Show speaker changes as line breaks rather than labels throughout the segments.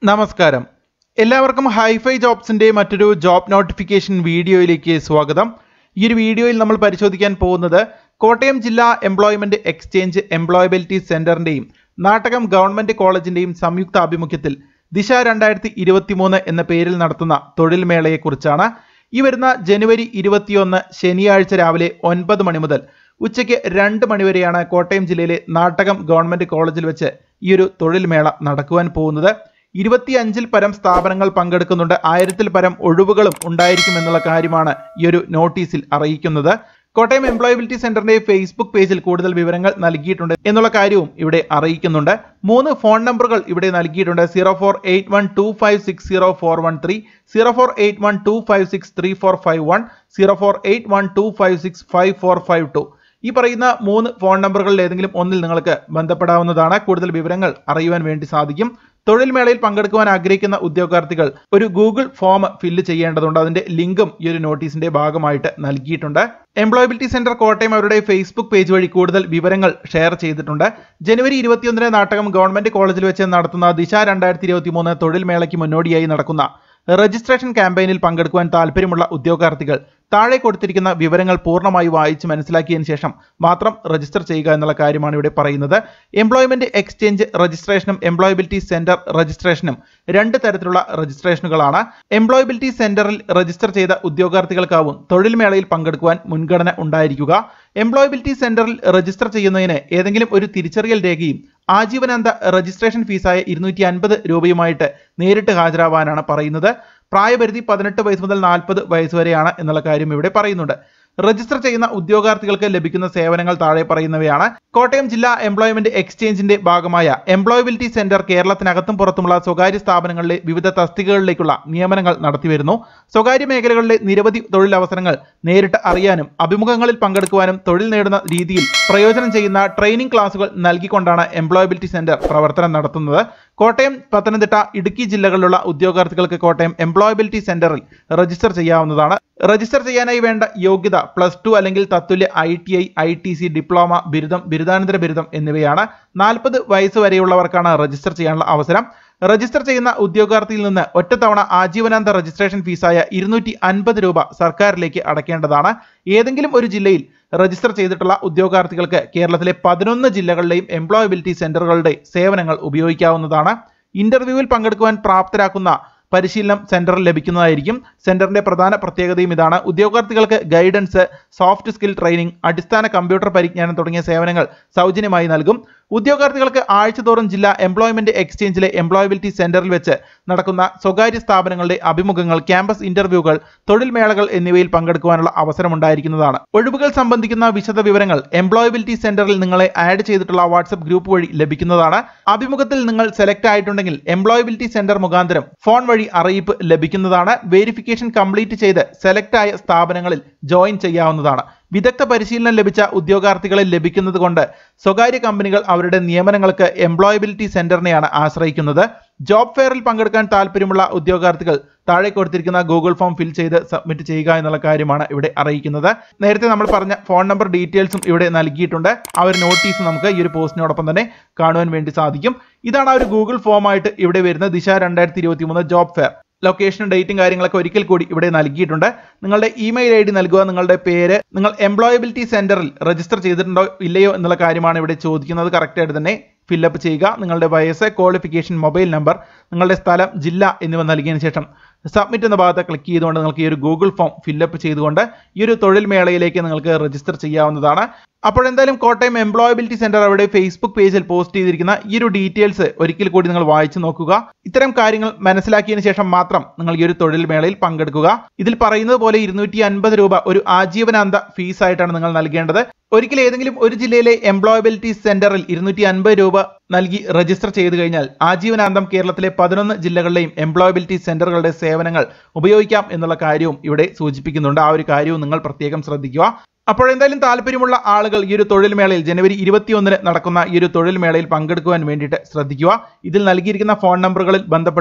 നമസ്കാരം എല്ലാവർക്കും ഹൈഫൈ ജോബ്സിന്റെ മറ്റൊരു ജോബ് നോട്ടിഫിക്കേഷൻ വീഡിയോയിലേക്ക് സ്വാഗതം ഈ ഒരു വീഡിയോയിൽ നമ്മൾ പരിശോധിക്കാൻ പോകുന്നത് കോട്ടയം ജില്ലാ എംപ്ലോയ്മെന്റ് എക്സ്ചേഞ്ച് എംപ്ലോയബിലിറ്റി സെന്ററിന്റെയും നാട്ടകം ഗവൺമെന്റ് കോളേജിന്റെയും സംയുക്ത ആഭിമുഖ്യത്തിൽ ദിശ രണ്ടായിരത്തി ഇരുപത്തിമൂന്ന് എന്ന പേരിൽ നടത്തുന്ന തൊഴിൽ മേളയെക്കുറിച്ചാണ് ഈ വരുന്ന ജനുവരി ഇരുപത്തിയൊന്ന് ശനിയാഴ്ച രാവിലെ ഒൻപത് മണി മുതൽ ഉച്ചയ്ക്ക് രണ്ട് മണിവരെയാണ് കോട്ടയം ജില്ലയിലെ നാട്ടകം ഗവൺമെന്റ് കോളേജിൽ വെച്ച് ഈ ഒരു തൊഴിൽ മേള നടക്കുവാൻ പോകുന്നത് ഇരുപത്തിയഞ്ചിൽ പരം സ്ഥാപനങ്ങൾ പങ്കെടുക്കുന്നുണ്ട് ആയിരത്തിൽ പരം ഒഴിവുകളും ഉണ്ടായിരിക്കും എന്നുള്ള കാര്യമാണ് ഈ ഒരു നോട്ടീസിൽ അറിയിക്കുന്നത് കോട്ടയം എംപ്ലോയബിലിറ്റി സെന്ററിന്റെ ഫേസ്ബുക്ക് പേജിൽ കൂടുതൽ വിവരങ്ങൾ നൽകിയിട്ടുണ്ട് എന്നുള്ള കാര്യവും ഇവിടെ അറിയിക്കുന്നുണ്ട് മൂന്ന് ഫോൺ നമ്പറുകൾ ഇവിടെ നൽകിയിട്ടുണ്ട് zero four eight one two five six zero four one three zero four eight one two five six three four five one zero four eight one two five six five four five two ഈ പറയുന്ന മൂന്ന് phone നമ്പറുകളിൽ ഏതെങ്കിലും ഒന്നിൽ നിങ്ങൾക്ക് ബന്ധപ്പെടാവുന്നതാണ് കൂടുതൽ വിവരങ്ങൾ അറിയുവാൻ വേണ്ടി സാധിക്കും തൊഴിൽ മേളയിൽ പങ്കെടുക്കുവാൻ ആഗ്രഹിക്കുന്ന ഉദ്യോഗാർത്ഥികൾ ഒരു ഗൂഗിൾ ഫോം ഫില്ല് ചെയ്യേണ്ടതുണ്ട് അതിന്റെ ലിങ്കും ഈ ഒരു നോട്ടീസിന്റെ ഭാഗമായിട്ട് നൽകിയിട്ടുണ്ട് എംപ്ലോയബിലിറ്റി സെന്റർ കോട്ടയം അവരുടെ ഫേസ്ബുക്ക് പേജ് വഴി കൂടുതൽ വിവരങ്ങൾ ഷെയർ ചെയ്തിട്ടുണ്ട് ജനുവരി ഇരുപത്തിയൊന്നിന് നാട്ടകം ഗവൺമെന്റ് കോളേജിൽ വെച്ച് നടത്തുന്ന ദിശ രണ്ടായിരത്തി ഇരുപത്തി മൂന്ന് തൊഴിൽ മേളയ്ക്ക് മുന്നോടിയായി നടക്കുന്ന രജിസ്ട്രേഷൻ ക്യാമ്പയിനിൽ പങ്കെടുക്കുവാൻ താല്പര്യമുള്ള ഉദ്യോഗാർത്ഥികൾ താഴെ കൊടുത്തിരിക്കുന്ന വിവരങ്ങൾ പൂർണ്ണമായി വായിച്ച് മനസ്സിലാക്കിയതിനു ശേഷം മാത്രം രജിസ്റ്റർ ചെയ്യുക എന്നുള്ള കാര്യമാണ് ഇവിടെ പറയുന്നത് എംപ്ലോയ്മെന്റ് എക്സ്ചേഞ്ച് രജിസ്ട്രേഷനും എംപ്ലോയബിലിറ്റി സെന്റർ രജിസ്ട്രേഷനും രണ്ട് തരത്തിലുള്ള രജിസ്ട്രേഷനുകളാണ് എംപ്ലോയബിലിറ്റി സെന്ററിൽ രജിസ്റ്റർ ചെയ്ത ഉദ്യോഗാർത്ഥികൾക്കാവും തൊഴിൽ മേളയിൽ പങ്കെടുക്കുവാൻ മുൻഗണന ഉണ്ടായിരിക്കുക എംപ്ലോയബിലിറ്റി സെന്ററിൽ രജിസ്റ്റർ ചെയ്യുന്നതിന് ഏതെങ്കിലും ഒരു തിരിച്ചറിയൽ രേഖയും ആജീവനാന്ത രജിസ്ട്രേഷൻ ഫീസായ ഇരുന്നൂറ്റി അൻപത് രൂപയുമായിട്ട് നേരിട്ട് ഹാജരാവാനാണ് പറയുന്നത് പ്രായപരിധി പതിനെട്ട് വയസ്സ് മുതൽ നാൽപ്പത് വയസ്സ് വരെയാണ് എന്നുള്ള കാര്യം ഇവിടെ പറയുന്നുണ്ട് രജിസ്റ്റർ ചെയ്യുന്ന ഉദ്യോഗാർത്ഥികൾക്ക് ലഭിക്കുന്ന സേവനങ്ങൾ താഴെ പറയുന്നവയാണ് കോട്ടയം ജില്ലാ എംപ്ലോയ്മെന്റ് എക്സ്ചേഞ്ചിന്റെ ഭാഗമായ എംപ്ലോയബിലിറ്റി സെന്റർ കേരളത്തിനകത്തും പുറത്തുമുള്ള സ്വകാര്യ സ്ഥാപനങ്ങളിലെ വിവിധ തസ്തികകളിലേക്കുള്ള നിയമനങ്ങൾ നടത്തിവരുന്നു സ്വകാര്യ മേഖലകളിലെ നിരവധി തൊഴിലവസരങ്ങൾ നേരിട്ട് അറിയാനും അഭിമുഖങ്ങളിൽ പങ്കെടുക്കുവാനും തൊഴിൽ നേടുന്ന രീതിയിൽ പ്രയോജനം ചെയ്യുന്ന ട്രെയിനിംഗ് ക്ലാസുകൾ നൽകിക്കൊണ്ടാണ് എംപ്ലോയബിലിറ്റി സെന്റർ പ്രവർത്തനം നടത്തുന്നത് കോട്ടയം പത്തനംതിട്ട ഇടുക്കി ജില്ലകളിലുള്ള ഉദ്യോഗാർത്ഥികൾക്ക് കോട്ടയം എംപ്ലോയബിലിറ്റി സെന്ററിൽ രജിസ്റ്റർ ചെയ്യാവുന്നതാണ് രജിസ്റ്റർ ചെയ്യാനായി വേണ്ട യോഗ്യത പ്ലസ് ടു അല്ലെങ്കിൽ തത്തുല്യ I T I I T C diploma ബിരുദം ബിരുദാനന്തര ബിരുദം എന്നിവയാണ് നാൽപ്പത് വയസ്സ് വരെയുള്ളവർക്കാണ് രജിസ്റ്റർ ചെയ്യാനുള്ള അവസരം രജിസ്റ്റർ ചെയ്യുന്ന ഉദ്യോഗാർത്ഥിയിൽ നിന്ന് ഒറ്റത്തവണ ആജീവനാന്ത രജിസ്ട്രേഷൻ ഫീസായ ഇരുന്നൂറ്റി അൻപത് രൂപ സർക്കാരിലേക്ക് അടയ്ക്കേണ്ടതാണ് ഏതെങ്കിലും ഒരു ജില്ലയിൽ രജിസ്റ്റർ ചെയ്തിട്ടുള്ള ഉദ്യോഗാർത്ഥികൾക്ക് കേരളത്തിലെ പതിനൊന്ന് ജില്ലകളിലെയും എംപ്ലോയബിലിറ്റി സെന്ററുകളുടെ സേവനങ്ങൾ ഉപയോഗിക്കാവുന്നതാണ് ഇന്റർവ്യൂവിൽ പങ്കെടുക്കുവാൻ പ്രാപ്തരാക്കുന്ന പരിശീലനം സെന്ററിൽ ലഭിക്കുന്നതായിരിക്കും സെന്ററിന്റെ പ്രധാന പ്രത്യേകതയും ഇതാണ് ഉദ്യോഗാർത്ഥികൾക്ക് ഗൈഡൻസ് സോഫ്റ്റ് സ്കിൽ ട്രെയിനിങ് അടിസ്ഥാന കമ്പ്യൂട്ടർ പരിജ്ഞാനം തുടങ്ങിയ സേവനങ്ങൾ സൗജന്യമായി നൽകും ഉദ്യോഗാർത്ഥികൾക്ക് ആഴ്ചതോറും ജില്ലാ എംപ്ലോയ്മെന്റ് എക്സ്ചേഞ്ചിലെ എംപ്ലോയബിലിറ്റി സെന്ററിൽ വെച്ച് നടക്കുന്ന സ്വകാര്യ സ്ഥാപനങ്ങളുടെ അഭിമുഖങ്ങൾ ക്യാമ്പസ് ഇന്റർവ്യൂകൾ തൊഴിൽ മേളകൾ എന്നിവയിൽ പങ്കെടുക്കുവാനുള്ള അവസരമുണ്ടായിരിക്കുന്നതാണ് ഒഴിവുകൾ സംബന്ധിക്കുന്ന വിശദ വിവരങ്ങൾ എംപ്ലോയബിലിറ്റി സെന്ററിൽ നിങ്ങളെ ആഡ് ചെയ്തിട്ടുള്ള വാട്സ്ആപ്പ് ഗ്രൂപ്പ് വഴി ലഭിക്കുന്നതാണ് അഭിമുഖത്തിൽ നിങ്ങൾ സെലക്ട് ആയിട്ടുണ്ടെങ്കിൽ എംപ്ലോയബിലിറ്റി സെന്റർ മുഖാന്തരം ഫോൺ വഴി അറിയിപ്പ് ലഭിക്കുന്നതാണ് വെരിഫിക്കേഷൻ കംപ്ലീറ്റ് ചെയ്ത് സെലക്ട് ആയ സ്ഥാപനങ്ങളിൽ ജോയിൻ ചെയ്യാവുന്നതാണ് വിദഗ്ധ പരിശീലനം ലഭിച്ച ഉദ്യോഗാർത്ഥികളെ ലഭിക്കുന്നത് കൊണ്ട് സ്വകാര്യ കമ്പനികൾ അവരുടെ നിയമനങ്ങൾക്ക് എംപ്ലോയബിലിറ്റി സെന്ററിനെയാണ് ആശ്രയിക്കുന്നത് ജോബ് ഫെയറിൽ പങ്കെടുക്കാൻ താല്പര്യമുള്ള ഉദ്യോഗാർത്ഥികൾ താഴെ കൊടുത്തിരിക്കുന്ന ഗൂഗിൾ ഫോം ഫിൽ ചെയ്ത് സബ്മിറ്റ് ചെയ്യുക എന്നുള്ള കാര്യമാണ് ഇവിടെ അറിയിക്കുന്നത് നേരത്തെ നമ്മൾ പറഞ്ഞ ഫോൺ നമ്പർ ഡീറ്റെയിൽസും ഇവിടെ നൽകിയിട്ടുണ്ട് ആ ഒരു നോട്ടീസ് നമുക്ക് ഈ ഒരു പോസ്റ്റിനോടൊപ്പം തന്നെ കാണുവാൻ വേണ്ടി സാധിക്കും ഇതാണ് ആ ഒരു ഗൂഗിൾ ഫോം ആയിട്ട് ഇവിടെ വരുന്ന ദിശ രണ്ടായിരത്തി ഇരുപത്തി മൂന്ന് ജോബ് ഫെയർ ലൊക്കേഷനും ഡേറ്റും കാര്യങ്ങളൊക്കെ ഒരിക്കൽ കൂടി ഇവിടെ നൽകിയിട്ടുണ്ട് നിങ്ങളുടെ ഇമെയിൽ ഐ ഡി നൽകുക നിങ്ങളുടെ പേര് നിങ്ങൾ എംപ്ലോയബിലിറ്റി സെന്ററിൽ രജിസ്റ്റർ ചെയ്തിട്ടുണ്ടോ ഇല്ലയോ എന്നുള്ള കാര്യമാണ് ഇവിടെ ചോദിക്കുന്നത് കറക്റ്റായിട്ട് തന്നെ ഫില്ലപ്പ് ചെയ്യുക നിങ്ങളുടെ വയസ്സ് ക്വാളിഫിക്കേഷൻ മൊബൈൽ നമ്പർ നിങ്ങളുടെ സ്ഥലം ജില്ല എന്നിവ നൽകിയതിനു ശേഷം സബ്മിറ്റ് എന്ന ഭാഗത്ത് ക്ലിക്ക് ചെയ്തുകൊണ്ട് നിങ്ങൾക്ക് ഈ ഒരു ഗൂഗിൾ ഫോം ഫില്ലപ്പ് ചെയ്തുകൊണ്ട് ഈ ഒരു തൊഴിൽ മേളയിലേക്ക് നിങ്ങൾക്ക് രജിസ്റ്റർ ചെയ്യാവുന്നതാണ് അപ്പോൾ എന്തായാലും കോട്ടയം എംപ്ലോയബിലിറ്റി സെന്റർ അവിടെ ഫേസ്ബുക്ക് പേജിൽ പോസ്റ്റ് ചെയ്തിരിക്കുന്ന ഈ ഒരു ഡീറ്റെയിൽസ് ഒരിക്കൽ കൂടി നിങ്ങൾ വായിച്ചു നോക്കുക ഇത്തരം കാര്യങ്ങൾ മനസ്സിലാക്കിയതിനു ശേഷം മാത്രം നിങ്ങൾ ഈ ഒരു തൊഴിൽ മേളയിൽ പങ്കെടുക്കുക ഇതിൽ പറയുന്നത് പോലെ ഇരുന്നൂറ്റി അൻപത് രൂപ ഒരു ആജീവനാന്ത ഫീസ് ആയിട്ടാണ് നിങ്ങൾ നൽകേണ്ടത് ഒരിക്കൽ ഏതെങ്കിലും ഒരു ജില്ലയിലെ എംപ്ലോയബിലിറ്റി സെന്ററിൽ ഇരുന്നൂറ്റി അൻപത് രൂപ നൽകി രജിസ്റ്റർ ചെയ്തു കഴിഞ്ഞാൽ ആജീവനാന്തം കേരളത്തിലെ പതിനൊന്ന് ജില്ലകളിലെയും എംപ്ലോയബിലിറ്റി സെന്ററുകളുടെ സേവനങ്ങൾ ഉപയോഗിക്കാം എന്നുള്ള കാര്യവും ഇവിടെ സൂചിപ്പിക്കുന്നുണ്ട് ആ ഒരു കാര്യവും നിങ്ങൾ പ്രത്യേകം ശ്രദ്ധിക്കുക അപ്പോൾ എന്തായാലും താല്പര്യമുള്ള ആളുകൾ ഈ ഒരു തൊഴിൽ മേളയിൽ ജനുവരി ഇരുപത്തിയൊന്നിന് നടക്കുന്ന ഈ ഒരു തൊഴിൽ മേളയിൽ പങ്കെടുക്കുവാൻ വേണ്ടിയിട്ട് ശ്രദ്ധിക്കുക ഇതിൽ നൽകിയിരിക്കുന്ന ഫോൺ നമ്പറുകളിൽ ബന്ധപ്പെടുക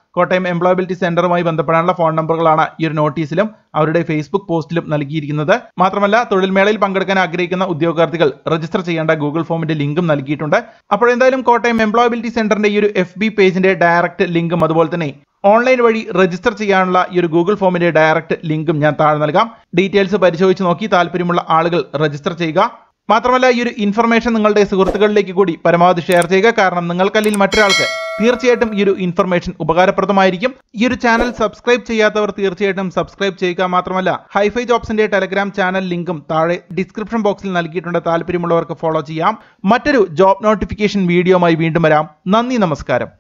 കോട്ടയം എംപ്ലോയബിലിറ്റി സെന്ററുമായി ബന്ധപ്പെടാനുള്ള ഫോൺ നമ്പറുകളാണ് ഈ ഒരു നോട്ടീസിലും അവരുടെ ഫേസ്ബുക്ക് പോസ്റ്റിലും നൽകിയിരിക്കുന്നത് മാത്രമല്ല തൊഴിൽമേളയിൽ പങ്കെടുക്കാൻ ആഗ്രഹിക്കുന്ന ഉദ്യോഗാർത്ഥികൾ രജിസ്റ്റർ ചെയ്യേണ്ട ഗൂഗിൾ ഫോമിന്റെ ലിങ്കും നൽകിയിട്ടുണ്ട് അപ്പോൾ എന്തായാലും കോട്ടയം എംപ്ലോയബിലിറ്റി സെന്ററിന്റെ ഈ ഒരു എഫ് ബി പേജിന്റെ ഡയറക്റ്റ് ലിങ്കും അതുപോലെ തന്നെ ഓൺലൈൻ വഴി രജിസ്റ്റർ ചെയ്യാനുള്ള ഈ ഒരു ഗൂഗിൾ ഫോമിന്റെ ഡയറക്റ്റ് ലിങ്കും ഞാൻ താഴെ നൽകാം ഡീറ്റെയിൽസ് പരിശോധിച്ച് നോക്കി താല്പര്യമുള്ള ആളുകൾ രജിസ്റ്റർ ചെയ്യുക മാത്രമല്ല ഈ ഒരു ഇൻഫർമേഷൻ നിങ്ങളുടെ സുഹൃത്തുക്കളിലേക്ക് കൂടി പരമാവധി ഷെയർ ചെയ്യുക കാരണം നിങ്ങൾക്കല്ലെങ്കിൽ മറ്റൊരാൾക്ക് തീർച്ചയായിട്ടും ഈ ഒരു ഇൻഫർമേഷൻ ഉപകാരപ്രദമായിരിക്കും ഈ ഒരു ചാനൽ സബ്സ്ക്രൈബ് ചെയ്യാത്തവർ തീർച്ചയായിട്ടും സബ്സ്ക്രൈബ് ചെയ്യുക മാത്രമല്ല ഹൈഫൈ ജോബ്സിന്റെ ടെലഗ്രാം ചാനൽ ലിങ്കും താഴെ ഡിസ്ക്രിപ്ഷൻ ബോക്സിൽ നൽകിയിട്ടുണ്ട് താല്പര്യമുള്ളവർക്ക് ഫോളോ ചെയ്യാം മറ്റൊരു ജോബ് നോട്ടിഫിക്കേഷൻ വീഡിയോയുമായി വീണ്ടും വരാം നന്ദി നമസ്കാരം